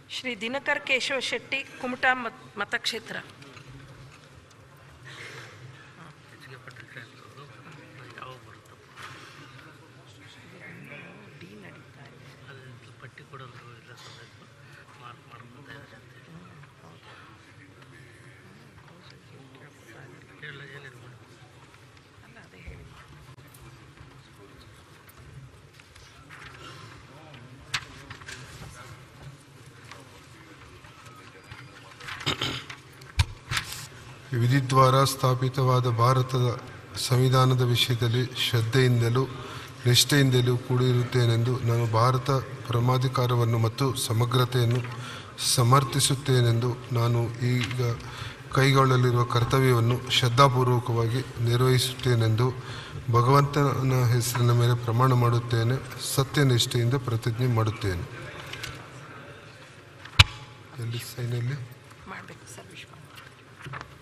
ಶ್ರೀ ದಿನಕರ್ ಕೇಶವ ಶೆಟ್ಟಿ ಕುಮಟಾ ಮತ್ ಮತಕ್ಷೇತ್ರ ಹೆಚ್ಚಿಗೆ ಪಟ್ಟಿದ್ರೆ ಯಾವಾಗ ಬರುತ್ತಪ್ಪ ಅದು ಪಟ್ಟಿ ಕೊಡೋದು ಇಲ್ಲ ಸಮೇತ ಮಾರ್ಕ್ ಮಾಡ್ಕೊತಾ ಇದ್ದಾರೆ ಹೇಳ ಏನಿಲ್ಲ ಮೇಡಮ್ ಅಲ್ಲ ಅದೇ ಹೇಳಿ ವಿಧಿದ್ವಾರ ಸ್ಥಾಪಿತವಾದ ಭಾರತದ ಸಂವಿಧಾನದ ವಿಷಯದಲ್ಲಿ ಶ್ರದ್ಧೆಯಿಂದಲೂ ನಿಷ್ಠೆಯಿಂದಲೂ ಕೂಡಿರುತ್ತೇನೆಂದು ನಾನು ಭಾರತ ಪರಮಾಧಿಕಾರವನ್ನು ಮತ್ತು ಸಮಗ್ರತೆಯನ್ನು ಸಮರ್ಥಿಸುತ್ತೇನೆಂದು ನಾನು ಈಗ ಕೈಗೊಳ್ಳಲಿರುವ ಕರ್ತವ್ಯವನ್ನು ಶ್ರದ್ಧಾಪೂರ್ವಕವಾಗಿ ನಿರ್ವಹಿಸುತ್ತೇನೆಂದು ಭಗವಂತನ ಹೆಸರಿನ ಮೇಲೆ ಪ್ರಮಾಣ ಮಾಡುತ್ತೇನೆ ಸತ್ಯನಿಷ್ಠೆಯಿಂದ ಪ್ರತಿಜ್ಞೆ ಮಾಡುತ್ತೇನೆ ಎಲ್ಲಿ ಸೈನಲ್ಲಿ ಮಾಡಬೇಕು ಸರ್ವಿಸ್ ಮಾಡಿ